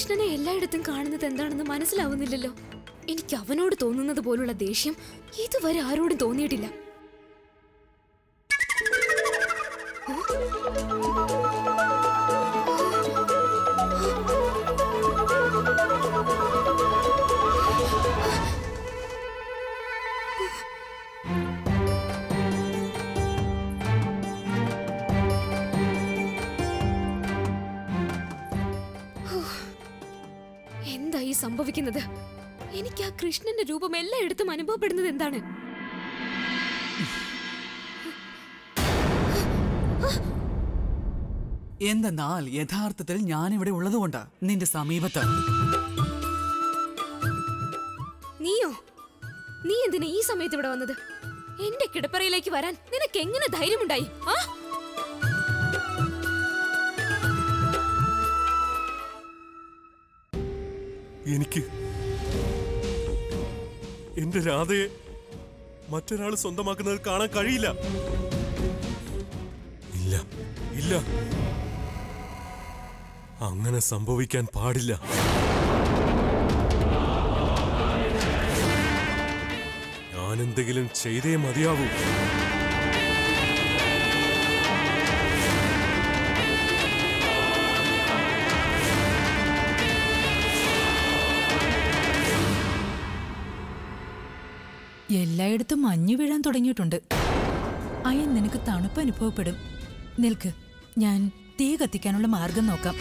കൃഷ്ണനെ എല്ലായിടത്തും കാണുന്നത് എന്താണെന്ന് മനസ്സിലാവുന്നില്ലല്ലോ എനിക്ക് അവനോട് തോന്നുന്നത് പോലുള്ള ദേഷ്യം ഇതുവരെ ആരോടും തോന്നിയിട്ടില്ല എന്താ ഈ സംഭവിക്കുന്നത് എനിക്ക് ആ കൃഷ്ണന്റെ രൂപം എല്ലായിടത്തും അനുഭവപ്പെടുന്നത് എന്താണ് എന്തെന്നാൽ യഥാർത്ഥത്തിൽ ഞാനിവിടെ ഉള്ളതുകൊണ്ട് നിന്റെ സമീപത്ത് നീയോ നീ എന്തിനാ ഈ സമയത്ത് ഇവിടെ വന്നത് എന്റെ കിടപ്പറയിലേക്ക് വരാൻ നിനക്ക് എങ്ങനെ ധൈര്യമുണ്ടായി ആ എനിക്ക് എന്റെ രാധയെ മറ്റൊരാൾ സ്വന്തമാക്കുന്നത് കാണാൻ കഴിയില്ല ഇല്ല ഇല്ല അങ്ങനെ സംഭവിക്കാൻ പാടില്ല ഞാൻ എന്തെങ്കിലും ചെയ്തേ മതിയാവൂ എല്ലായിടത്തും മഞ്ഞു വീഴാൻ തുടങ്ങിയിട്ടുണ്ട് അയൻ നിനക്ക് തണുപ്പ് അനുഭവപ്പെടും നിൽക്ക് ഞാൻ തീ കത്തിക്കാനുള്ള മാർഗം നോക്കാം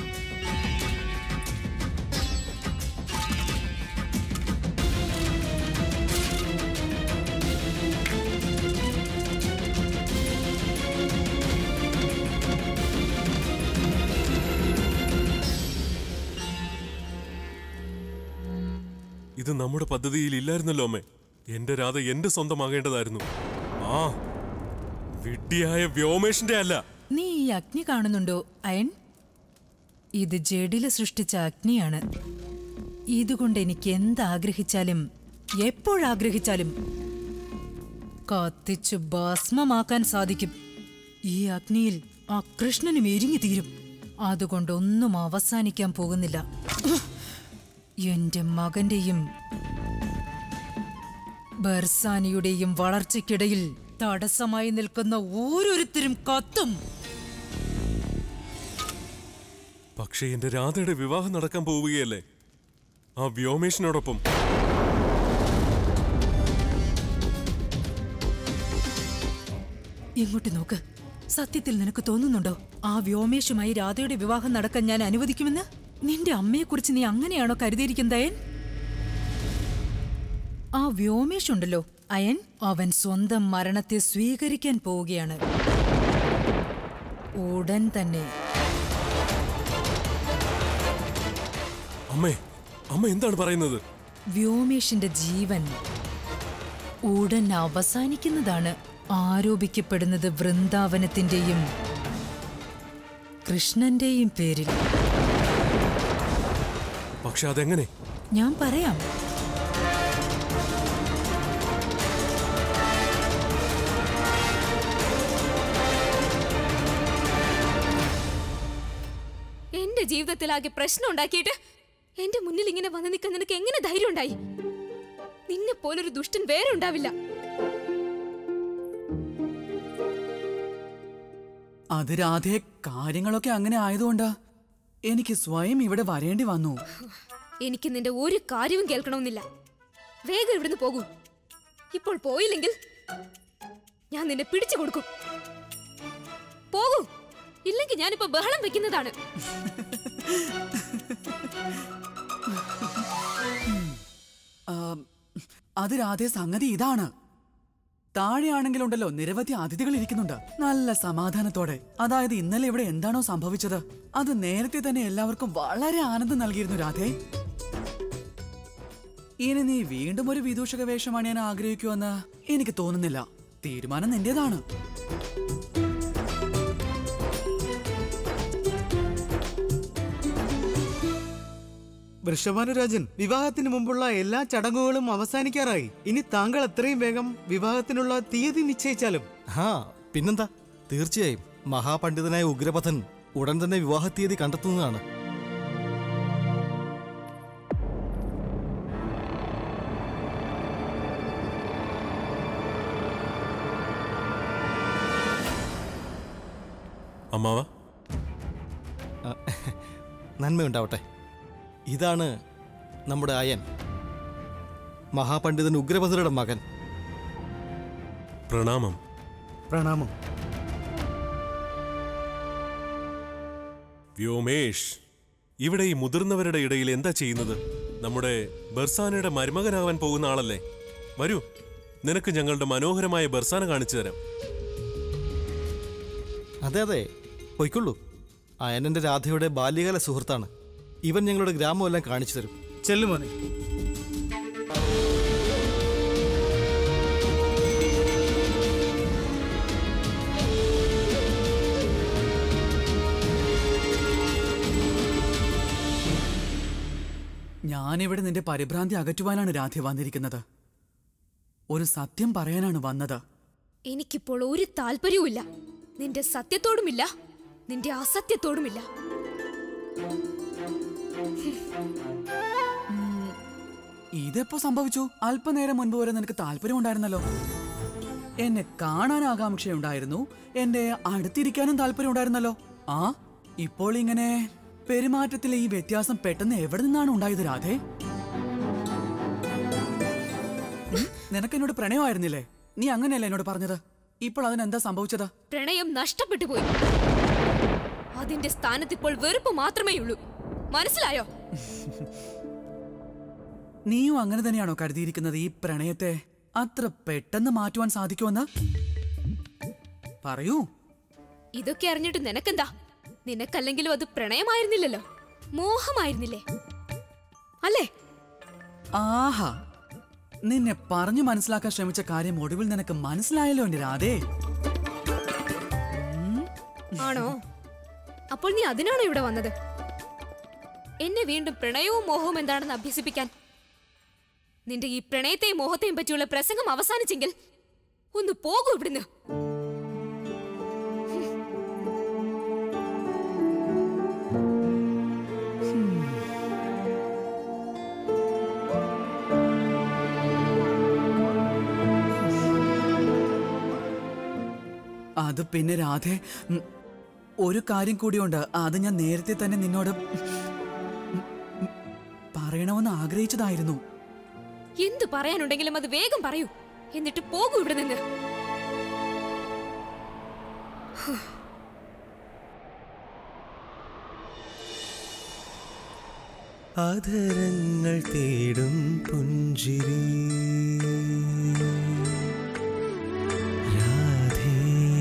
ഇത് നമ്മുടെ പദ്ധതിയിൽ ഇല്ലായിരുന്നല്ലോ അമ്മേ എന്റെ രാധ എന്റെ സ്വന്തമാകേണ്ടതായിരുന്നു ആ വിഡ്ഢിയായ വ്യോമേഷിന്റെ അല്ല നീ ഈ അഗ്നി കാണുന്നുണ്ടോ അയൻ ഇത് ജഡില് സൃഷ്ടിച്ച അഗ്നിയാണ് ഇതുകൊണ്ട് എനിക്ക് എന്താഗ്രഹിച്ചാലും എപ്പോഴാഗ്രഹിച്ചാലും കത്തിച്ചു ഭസ്മമാക്കാൻ സാധിക്കും ഈ അഗ്നിയിൽ ആ കൃഷ്ണനും എരിഞ്ഞു തീരും അതുകൊണ്ടൊന്നും അവസാനിക്കാൻ പോകുന്നില്ല എന്റെ മകന്റെയും ബർസാനിയുടെയും വളർച്ചയ്ക്കിടയിൽ തടസ്സമായി നിൽക്കുന്ന ഓരോരുത്തരും കത്തും പക്ഷേ എന്റെ രാധയുടെ വിവാഹം നടക്കാൻ പോവുകയല്ലേ ആ വ്യോമേഷിനോടൊപ്പം ഇങ്ങോട്ട് നോക്ക് സത്യത്തിൽ നിനക്ക് തോന്നുന്നുണ്ടോ ആ വ്യോമേഷുമായി രാധയുടെ വിവാഹം നടക്കാൻ ഞാൻ അനുവദിക്കുമെന്ന് നിന്റെ അമ്മയെക്കുറിച്ച് നീ അങ്ങനെയാണോ കരുതിയിരിക്കുന്നത് അയൻ ആ വ്യോമേഷ് ഉണ്ടല്ലോ അയൻ അവൻ സ്വന്തം മരണത്തെ സ്വീകരിക്കാൻ പോവുകയാണ് ഉടൻ തന്നെ അമ്മേ അമ്മ എന്താണ് പറയുന്നത് വ്യോമേഷിന്റെ ജീവൻ ഉടൻ അവസാനിക്കുന്നതാണ് ആരോപിക്കപ്പെടുന്നത് വൃന്ദാവനത്തിന്റെയും കൃഷ്ണന്റെയും പേരിൽ പക്ഷെ അതെങ്ങനെ ഞാൻ പറയാം എന്റെ ജീവിതത്തിലാകെ പ്രശ്നം ഉണ്ടാക്കിയിട്ട് എന്റെ മുന്നിൽ ഇങ്ങനെ വന്ന് നിൽക്കാൻ നിനക്ക് എങ്ങനെ ധൈര്യം ഉണ്ടായി നിന്നെ പോലൊരു ദുഷ്ടൻ വേറെ ഉണ്ടാവില്ല അത് രാധേ കാര്യങ്ങളൊക്കെ അങ്ങനെ ആയതുകൊണ്ടാ എനിക്ക് സ്വയം ഇവിടെ വരേണ്ടി വന്നു എനിക്ക് നിന്റെ ഒരു കാര്യവും കേൾക്കണമെന്നില്ല വേഗം ഇവിടുന്ന് പോകൂ ഇപ്പോൾ പോയില്ലെങ്കിൽ ഞാൻ നിന്നെ പിടിച്ചു കൊടുക്കും പോകൂ ഇല്ലെങ്കിൽ ഞാനിപ്പോ ബഹളം വെക്കുന്നതാണ് ആ, അത് രാധേ സംഗതി ഇതാണ് താഴെയാണെങ്കിലുണ്ടല്ലോ നിരവധി അതിഥികൾ ഇരിക്കുന്നുണ്ട് നല്ല സമാധാനത്തോടെ അതായത് ഇന്നലെ ഇവിടെ എന്താണോ സംഭവിച്ചത് അത് നേരത്തെ തന്നെ എല്ലാവർക്കും വളരെ ആനന്ദം നൽകിയിരുന്നു രാധേ ഇനി നീ വീണ്ടും ഒരു വിദൂഷക വേഷം അണിയാൻ ആഗ്രഹിക്കുമെന്ന് എനിക്ക് തോന്നുന്നില്ല തീരുമാനം നിന്റേതാണ് വൃഷഭാനുരാജൻ വിവാഹത്തിന് മുമ്പുള്ള എല്ലാ ചടങ്ങുകളും അവസാനിക്കാറായി ഇനി താങ്കൾ എത്രയും വേഗം വിവാഹത്തിനുള്ള തീയതി നിശ്ചയിച്ചാലും ഹാ പിന്നെന്താ തീർച്ചയായും മഹാപണ്ഡിതനായ ഉഗ്രപഥൻ ഉടൻ തന്നെ വിവാഹ തീയതി കണ്ടെത്തുന്നതാണ് അമ്മാവ നന്മയുണ്ടാവട്ടെ ഇതാണ് നമ്മുടെ അയൻ മഹാപണ്ഡിതൻ ഉഗ്രഭദ്രയുടെ മകൻ പ്രണാമം പ്രണാമം വ്യോമേഷ് ഇവിടെ ഈ മുതിർന്നവരുടെ ഇടയിൽ എന്താ ചെയ്യുന്നത് നമ്മുടെ ബർസാനയുടെ മരുമകനാവാൻ പോകുന്ന ആളല്ലേ വരൂ നിനക്ക് ഞങ്ങളുടെ മനോഹരമായ ബർസാന കാണിച്ചു തരാം അതെ അതെ പൊയ്ക്കൊള്ളൂ അയൻ എൻ്റെ രാധയുടെ ബാല്യകാല സുഹൃത്താണ് ഇവൻ ഞങ്ങളുടെ ഗ്രാമമെല്ലാം കാണിച്ചു തരും ചെല്ലുമോനെ ഞാനിവിടെ നിന്റെ പരിഭ്രാന്തി അകറ്റുവാനാണ് രാധ വന്നിരിക്കുന്നത് ഒരു സത്യം പറയാനാണ് വന്നത് എനിക്കിപ്പോൾ ഒരു താല്പര്യവുമില്ല നിന്റെ സത്യത്തോടുമില്ല നിന്റെ അസത്യത്തോടുമില്ല ഇതെപ്പോ സംഭവിച്ചു അല്പനേരം മുൻപ് വരെ നിനക്ക് താല്പര്യമുണ്ടായിരുന്നല്ലോ എന്നെ കാണാൻ ആകാംക്ഷയുണ്ടായിരുന്നു എന്റെ അടുത്തിരിക്കാനും താല്പര്യമുണ്ടായിരുന്നല്ലോ ആ ഇപ്പോൾ ഇങ്ങനെ പെരുമാറ്റത്തിലെ ഈ വ്യത്യാസം പെട്ടെന്ന് എവിടെ നിന്നാണ് ഉണ്ടായത് രാധേ ഉം, നിനക്ക് എന്നോട് പ്രണയമായിരുന്നില്ലേ നീ അങ്ങനെയല്ലേ എന്നോട് പറഞ്ഞത് ഇപ്പോൾ അതിനെന്താ സംഭവിച്ചത് പ്രണയം നഷ്ടപ്പെട്ടു പോയി അതിന്റെ സ്ഥാനത്ത് ഇപ്പോൾ വെറുപ്പ് മാത്രമേ ഉള്ളൂ മനസ്സിലായോ നീയും അങ്ങനെ തന്നെയാണോ കരുതിയിരിക്കുന്നത് ഈ പ്രണയത്തെ അത്ര പെട്ടെന്ന് മാറ്റുവാൻ സാധിക്കുമെന്ന് പറയൂ ഇതൊക്കെ അറിഞ്ഞിട്ട് നിനക്കെന്താ നിനക്കല്ലെങ്കിലും അത് പ്രണയമായിരുന്നില്ലല്ലോ മോഹമായിരുന്നില്ലേ അല്ലേ ആഹാ നിന്നെ പറഞ്ഞു മനസ്സിലാക്കാൻ ശ്രമിച്ച കാര്യം ഒടുവിൽ നിനക്ക് മനസ്സിലായല്ലോ എന്റെ രാധേ ആണോ അപ്പോൾ നീ അതിനാണോ ഇവിടെ വന്നത് എന്നെ വീണ്ടും പ്രണയവും മോഹവും എന്താണെന്ന് അഭ്യസിപ്പിക്കാൻ നിന്റെ ഈ പ്രണയത്തെയും മോഹത്തെയും പറ്റിയുള്ള പ്രസംഗം അവസാനിച്ചെങ്കിൽ ഒന്ന് പോകൂ ഇവിടുന്ന് അത് പിന്നെ രാധേ ഉം, ഒരു കാര്യം കൂടിയുണ്ട് അത് ഞാൻ നേരത്തെ തന്നെ നിന്നോട് ഉം, ഉം, പറയണമെന്ന് ആഗ്രഹിച്ചതായിരുന്നു എന്തു പറയാനുണ്ടെങ്കിലും അത് വേഗം പറയൂ എന്നിട്ട് പോകൂ ഇവിടെ നിന്ന് ആദരങ്ങൾ തേടും പുഞ്ചിരി രാധേ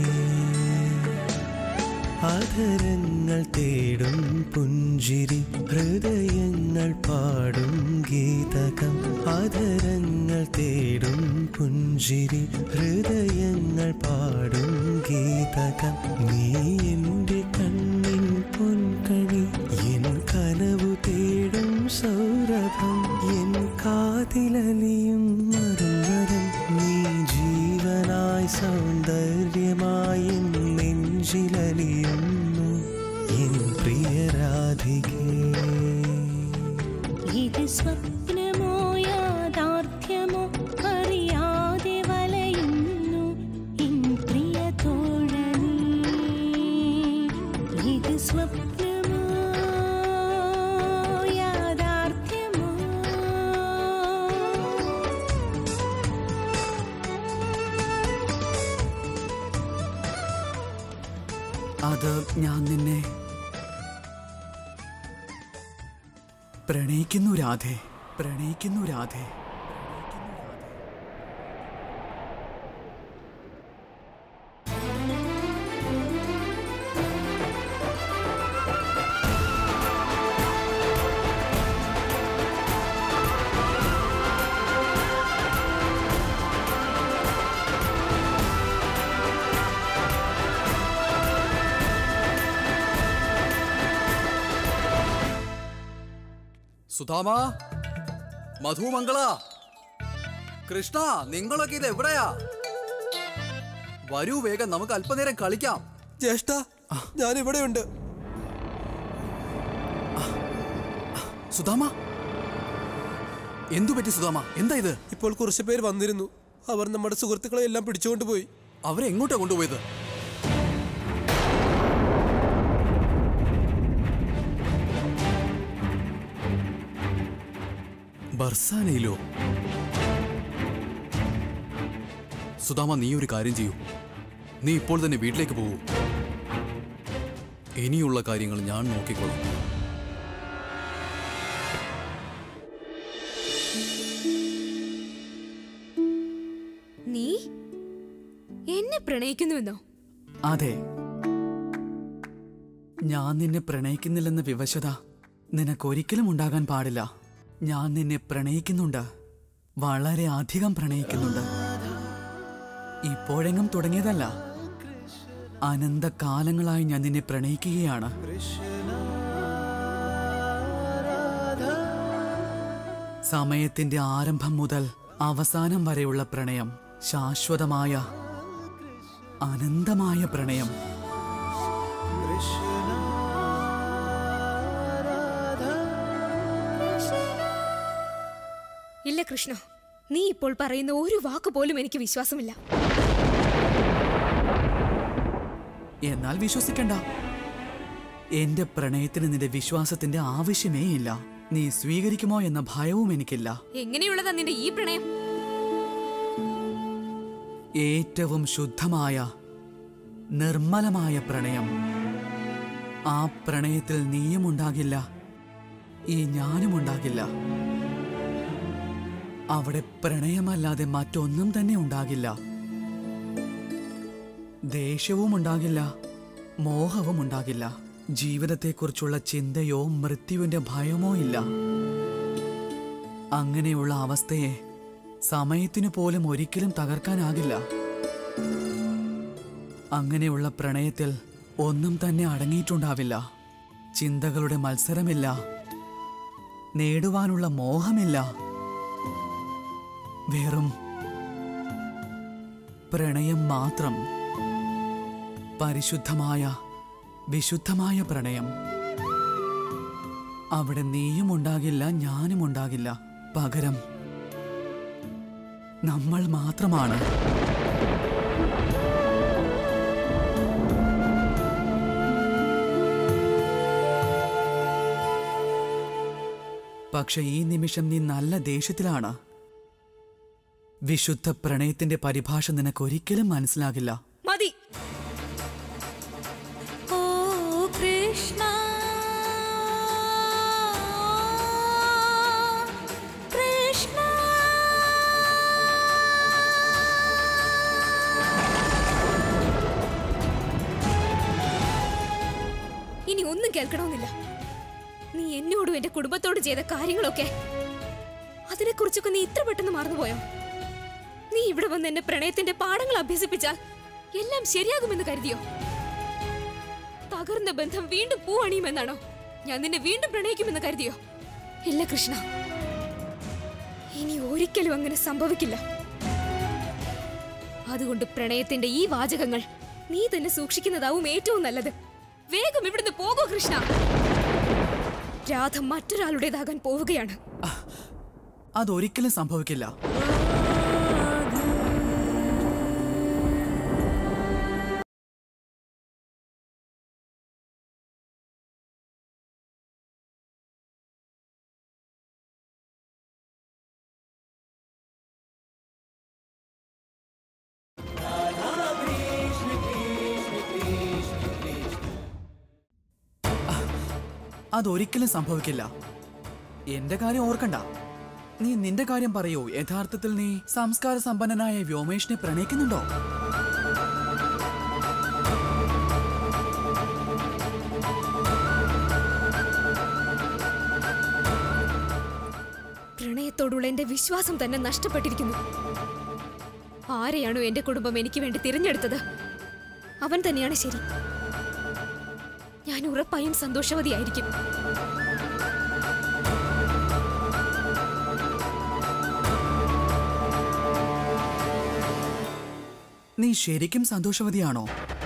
ആദരങ്ങൾ തേടും പുഞ്ചിരി ഹൃദയങ്ങൾ പാടും ഗീതകം ആദരങ്ങൾ തേടും പുഞ്ചിരി ഹൃദയങ്ങൾ പാടും ഗീതകം നീ എൻ്റെ കണ്ണിൻ പൊൻകണി എൻ കനവു തേടും സൗരഭം എൻ കാതിലലിയും മറുവരം നീ ജീവനായി സൗന്ദര്യമായി എൻ നെഞ്ചിലലിയുന്നു എൻ പ്രിയ രാധികേ ഇത് സ്വപ്നമോ യാഥാർത്ഥ്യമോ അറിയാതെ വലയുന്നു ഇൻ പ്രിയ തോഴനീ ഇത് സ്വപ്നമോ യാഥാർത്ഥ്യമോ അത് ഞാൻ നിന്നെ പ്രണയിക്കുന്നു രാധേ പ്രണയിക്കുന്നു രാധേ സുധാമ മധുമംഗള കൃഷ്ണ നിങ്ങളൊക്കെ ഇത് എവിടെയാ വരൂ വേഗം നമുക്ക് അല്പനേരം കളിക്കാം ജ്യേഷ്ഠ ഞാൻ ഇവിടെയുണ്ട് സുധാമ എന്തു പറ്റി സുധാമ എന്താ ഇത് ഇപ്പോൾ കുറച്ച് പേർ വന്നിരുന്നു അവർ നമ്മുടെ സുഹൃത്തുക്കളെ എല്ലാം പിടിച്ചുകൊണ്ടുപോയി അവരെ എങ്ങോട്ടാ കൊണ്ടുപോയത് ബർസാനയിലോ സുധാമ നീ ഒരു കാര്യം ചെയ്യൂ നീ ഇപ്പോൾ തന്നെ വീട്ടിലേക്ക് പോകൂ ഇനിയുള്ള കാര്യങ്ങൾ ഞാൻ നോക്കിക്കോളാം നീ എന്നെ പ്രണയിക്കുന്നുവെന്നോ അതെ ഞാൻ നിന്നെ പ്രണയിക്കുന്നില്ലെന്ന വിവശത നിനക്കൊരിക്കലും ഉണ്ടാകാൻ പാടില്ല ഞാൻ നിന്നെ പ്രണയിക്കുന്നുണ്ട് വളരെ അധികം പ്രണയിക്കുന്നുണ്ട് ഇപ്പോഴെങ്ങും തുടങ്ങിയതല്ല അനന്തകാലങ്ങളായി ഞാൻ നിന്നെ പ്രണയിക്കുകയാണ് സമയത്തിന്റെ ആരംഭം മുതൽ അവസാനം വരെയുള്ള പ്രണയം ശാശ്വതമായ അനന്തമായ പ്രണയം ഇല്ല കൃഷ്ണ നീ ഇപ്പോൾ പറയുന്ന ഒരു വാക്ക് പോലും എനിക്ക് വിശ്വാസമില്ല എന്നാൽ വിശ്വസിക്കണ്ട എന്റെ പ്രണയത്തിന് നിന്റെ വിശ്വാസത്തിന്റെ ആവശ്യമേ ഇല്ല നീ സ്വീകരിക്കുമോ എന്ന ഭയവും എനിക്കില്ല എങ്ങനെയുള്ളതാ നിന്റെ ഈ പ്രണയം ഏറ്റവും ശുദ്ധമായ നിർമ്മലമായ പ്രണയം ആ പ്രണയത്തിൽ നീയും ഉണ്ടാകില്ല ഈ ഞാനും ഉണ്ടാകില്ല അവിടെ പ്രണയമല്ലാതെ മറ്റൊന്നും തന്നെ ഉണ്ടാകില്ല ദേഷ്യവും ഉണ്ടാകില്ല മോഹവും ഉണ്ടാകില്ല ജീവിതത്തെക്കുറിച്ചുള്ള ചിന്തയോ മൃത്യുവിന്റെ ഭയമോ ഇല്ല അങ്ങനെയുള്ള അവസ്ഥയെ സമയത്തിനു പോലും ഒരിക്കലും തകർക്കാനാകില്ല അങ്ങനെയുള്ള പ്രണയത്തിൽ ഒന്നും തന്നെ അടങ്ങിയിട്ടുണ്ടാവില്ല ചിന്തകളുടെ മത്സരമില്ല നേടുവാനുള്ള മോഹമില്ല വെറും പ്രണയം മാത്രം പരിശുദ്ധമായ വിശുദ്ധമായ പ്രണയം അവിടെ നീയും ഉണ്ടാകില്ല ഞാനും ഉണ്ടാകില്ല പകരം നമ്മൾ മാത്രമാണ് പക്ഷെ ഈ നിമിഷം നീ നല്ല ദേഷ്യത്തിലാണ് വിശുദ്ധ പ്രണയത്തിന്റെ പരിഭാഷ നിനക്ക് ഒരിക്കലും മനസ്സിലാകില്ല മതി ഓ കൃഷ്ണ കൃഷ്ണ ഇനി ഒന്നും കേൾക്കണമെന്നില്ല നീ എന്നോടും എന്റെ കുടുംബത്തോട് ചെയ്ത കാര്യങ്ങളൊക്കെ അതിനെക്കുറിച്ചൊക്കെ നീ ഇത്ര പെട്ടെന്ന് മറന്നുപോയോ നീ ഇവിടെ വന്ന് എന്നെ പ്രണയത്തിന്റെ പാഠങ്ങൾ അഭ്യസിപ്പിച്ചാൽ എല്ലാം ശരിയാകുമെന്ന് കരുതിയോ തകർന്ന ബന്ധം വീണ്ടും പൂവണിയുമെന്നാണോ ഞാൻ നിന്നെ വീണ്ടും പ്രണയിക്കുമെന്ന് കരുതിയോ ഇല്ല കൃഷ്ണ ഇനി ഒരിക്കലും അങ്ങനെ സംഭവിക്കില്ല അതുകൊണ്ട് പ്രണയത്തിന്റെ ഈ വാചകങ്ങൾ നീ തന്നെ സൂക്ഷിക്കുന്നതാവും ഏറ്റവും നല്ലത് വേഗം ഇവിടുന്ന് പോകൂ കൃഷ്ണ രാധ മറ്റൊരാളുടേതാകാൻ പോവുകയാണ് അതൊരിക്കലും സംഭവിക്കില്ല അതൊരിക്കലും സംഭവിക്കില്ല എന്റെ കാര്യം ഓർക്കണ്ട നീ നിന്റെ കാര്യം പറയൂ യഥാർത്ഥത്തിൽ നീ സംസ്കാര സമ്പന്നനായ വ്യോമേഷിനെ പ്രണയിക്കുന്നുണ്ടോ പ്രണയത്തോടുള്ള എന്റെ വിശ്വാസം തന്നെ നഷ്ടപ്പെട്ടിരിക്കുന്നു ആരെയാണോ എന്റെ കുടുംബം എനിക്ക് വേണ്ടി തിരഞ്ഞെടുത്തത് അവൻ തന്നെയാണ് ശരി ഞാൻ ഉറപ്പായും സന്തോഷവതിയായിരിക്കും നീ ശരിക്കും സന്തോഷവതിയാണോ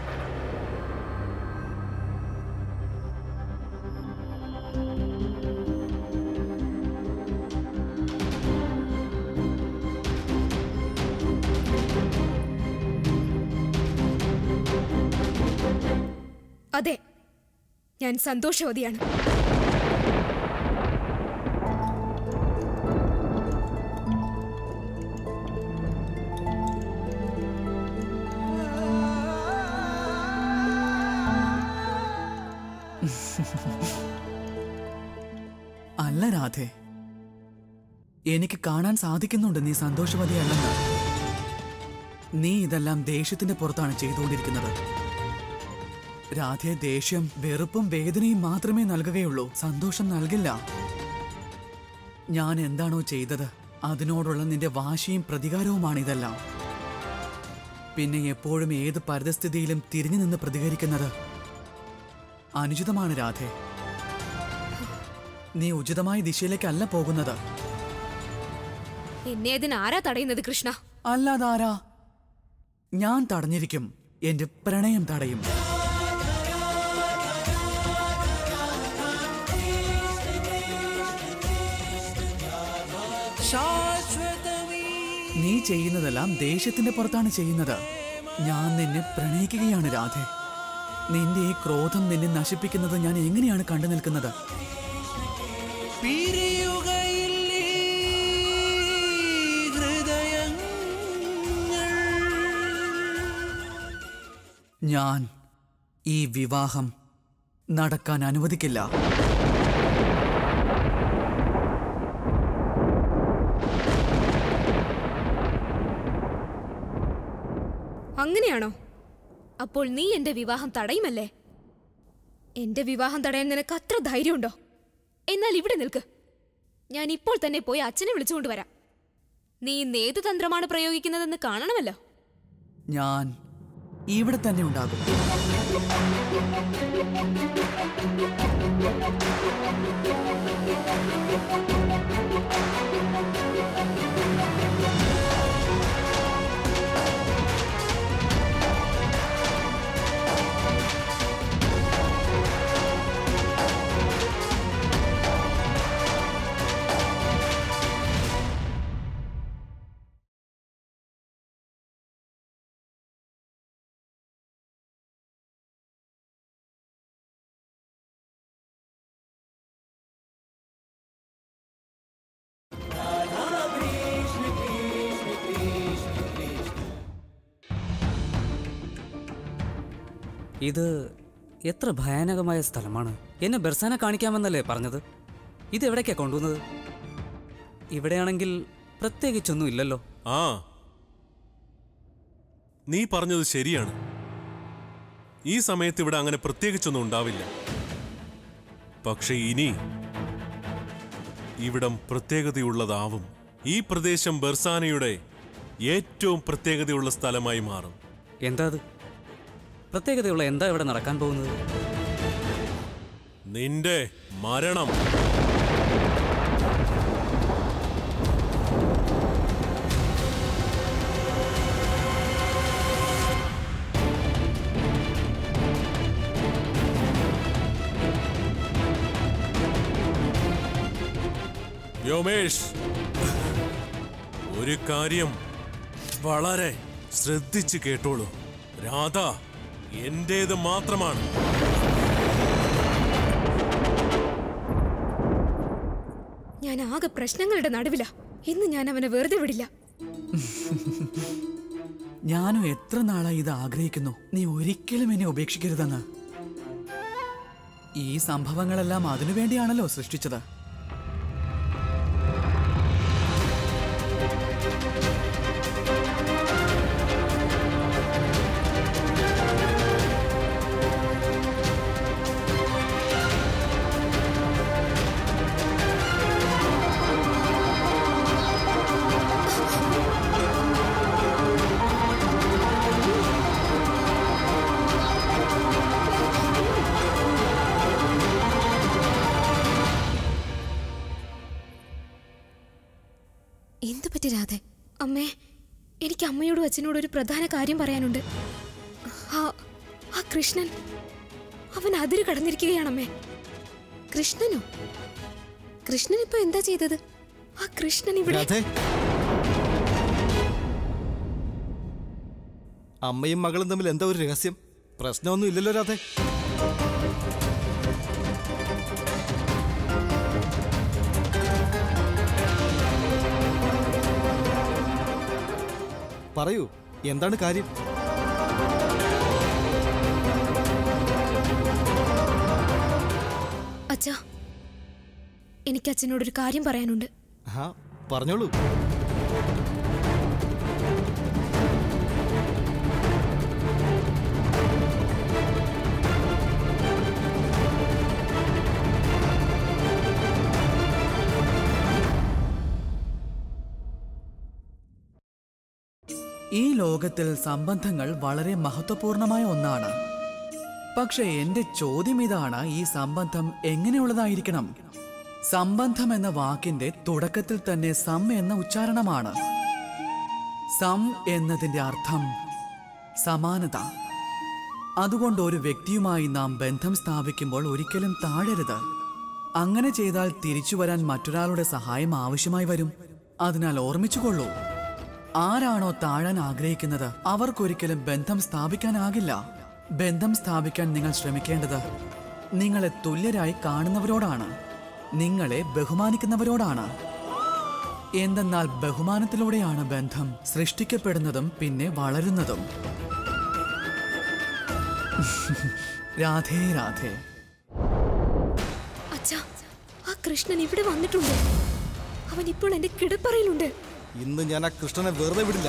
അതെ ഞാൻ സന്തോഷവതിയാണ് അല്ല രാധേ എനിക്ക് കാണാൻ സാധിക്കുന്നുണ്ട് നീ സന്തോഷവതിയല്ലെന്ന് നീ ഇതെല്ലാം ദേഷ്യത്തിന്റെ പുറത്താണ് ചെയ്തുകൊണ്ടിരിക്കുന്നത് രാധയെ ദേഷ്യം വെറുപ്പും വേദനയും മാത്രമേ നൽകുകയുള്ളൂ സന്തോഷം നൽകില്ല ഞാൻ എന്താണോ ചെയ്തത് അതിനോടുള്ള നിന്റെ വാശിയും പ്രതികാരവുമാണ് ഇതെല്ലാം പിന്നെ എപ്പോഴും ഏത് പരിതസ്ഥിതിയിലും തിരിഞ്ഞു നിന്ന് പ്രതികരിക്കുന്നത് അനുചിതമാണ് രാധേ നീ ഉചിതമായ ദിശയിലേക്കല്ല പോകുന്നത് എന്നെ അതിന് ആരാ തടയുന്നത് കൃഷ്ണ അല്ലാതാരാ ഞാൻ തടഞ്ഞിരിക്കും എന്റെ പ്രണയം തടയും നീ ചെയ്യുന്നതെല്ലാം ദേഷ്യത്തിന്റെ പുറത്താണ് ചെയ്യുന്നത് ഞാൻ നിന്നെ പ്രണയിക്കുകയാണ് രാധെ നിന്റെ ഈ ക്രോധം നിന്നെ നശിപ്പിക്കുന്നത് ഞാൻ എങ്ങനെയാണ് കണ്ടു നിൽക്കുന്നത് ഞാൻ ഈ വിവാഹം നടക്കാൻ അനുവദിക്കില്ല അങ്ങനെയാണോ അപ്പോൾ നീ എന്റെ വിവാഹം തടയുമല്ലേ എന്റെ വിവാഹം തടയാൻ നിനക്ക് അത്ര ധൈര്യമുണ്ടോ എന്നാൽ ഇവിടെ നിൽക്ക് ഞാൻ ഇപ്പോൾ തന്നെ പോയി അച്ഛനെ വിളിച്ചുകൊണ്ട് വരാം നീ ഇന്ന് ഏത് തന്ത്രമാണ് പ്രയോഗിക്കുന്നതെന്ന് കാണണമല്ലോ ഞാൻ ഇവിടെ തന്നെ ഉണ്ടാകും ഇത് എത്ര ഭയാനകമായ സ്ഥലമാണ് എന്നെ ബെർസാനെ കാണിക്കാമെന്നല്ലേ പറഞ്ഞത് ഇത് എവിടേക്കാ കൊണ്ടുവന്നത് ഇവിടെയാണെങ്കിൽ പ്രത്യേകിച്ചൊന്നും ഇല്ലല്ലോ ആ നീ പറഞ്ഞത് ശരിയാണ് ഈ സമയത്ത് ഇവിടെ അങ്ങനെ പ്രത്യേകിച്ചൊന്നും ഉണ്ടാവില്ല പക്ഷെ ഇനി ഇവിടം പ്രത്യേകതയുള്ളതാവും ഈ പ്രദേശം ബെർസാനയുടെ ഏറ്റവും പ്രത്യേകതയുള്ള സ്ഥലമായി മാറും എന്താ അത് പ്രത്യേകതയുള്ള എന്താ ഇവിടെ നടക്കാൻ പോകുന്നത് നിന്റെ മരണം വ്യോമേഷ് ഒരു കാര്യം വളരെ ശ്രദ്ധിച്ച് കേട്ടോളൂ രാധ എന്റേത് മാത്രമാണ് ഞാൻ ആകെ പ്രശ്നങ്ങളുടെ നടുവില ഇന്ന് ഞാൻ അവനെ വെറുതെ വിടില്ല ഞാനും എത്ര നാളായി ഇത് ആഗ്രഹിക്കുന്നു നീ ഒരിക്കലും എന്നെ ഉപേക്ഷിക്കരുതെന്ന് ഈ സംഭവങ്ങളെല്ലാം അതിനുവേണ്ടിയാണല്ലോ സൃഷ്ടിച്ചത് എന്തു പറ്റി രാധെ അമ്മേ എനിക്ക് അമ്മയോടും അച്ഛനോടും ഒരു പ്രധാന കാര്യം പറയാനുണ്ട് ആ ആ കൃഷ്ണൻ അവൻ അതിര് കടന്നിരിക്കുകയാണമ്മേ കൃഷ്ണനോ കൃഷ്ണൻ ഇപ്പൊ എന്താ ചെയ്തത് ആ കൃഷ്ണൻ ഇവിടെ രാധേ അമ്മയും മകളും തമ്മിൽ എന്താ ഒരു രഹസ്യം പ്രശ്നമൊന്നും ഇല്ലല്ലോ രാധേ പറയൂ എന്താണ് കാര്യം അച്ഛാ എനിക്ക് അച്ഛനോടൊരു കാര്യം പറയാനുണ്ട് ആ പറഞ്ഞോളൂ ഈ ലോകത്തിൽ സംബന്ധങ്ങൾ വളരെ മഹത്വപൂർണമായ ഒന്നാണ് പക്ഷെ എന്റെ ചോദ്യം ഇതാണ് ഈ സംബന്ധം എങ്ങനെയുള്ളതായിരിക്കണം സംബന്ധം എന്ന വാക്കിന്റെ തുടക്കത്തിൽ തന്നെ സം എന്ന ഉച്ചാരണമാണ് സം എന്നതിന്റെ അർത്ഥം സമാനത അതുകൊണ്ട് ഒരു വ്യക്തിയുമായി നാം ബന്ധം സ്ഥാപിക്കുമ്പോൾ ഒരിക്കലും താഴരുത് അങ്ങനെ ചെയ്താൽ തിരിച്ചു വരാൻ മറ്റൊരാളുടെ സഹായം ആവശ്യമായി വരും അതിനാൽ ഓർമ്മിച്ചുകൊള്ളൂ ആരാണോ താഴാൻ ആഗ്രഹിക്കുന്നത് അവർക്കൊരിക്കലും ബന്ധം സ്ഥാപിക്കാനാകില്ല ബന്ധം സ്ഥാപിക്കാൻ നിങ്ങൾ ശ്രമിക്കേണ്ടത് നിങ്ങളെ തുല്യരായി കാണുന്നവരോടാണ് നിങ്ങളെ ബഹുമാനിക്കുന്നവരോടാണ് എന്തെന്നാൽ ബഹുമാനത്തിലൂടെയാണ് ബന്ധം സൃഷ്ടിക്കപ്പെടുന്നതും പിന്നെ വളരുന്നതും രാധേ രാധേ അച്ഛാ ആ കൃഷ്ണൻ ഇവിടെ വന്നിട്ടുണ്ട് അവൻ ഇപ്പോൾ എന്റെ കിടപ്പറയിലുണ്ട് ഇന്ന് ഞാൻ ആ കൃഷ്ണനെ വെറുതെ വിടില്ല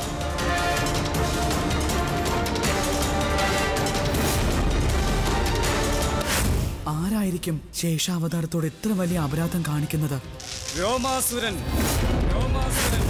ആരായിരിക്കും ശേഷാവതാരത്തോട് ഇത്ര വലിയ അപരാധം കാണിക്കുന്നത് രോമാസുരൻ രോമാസുരൻ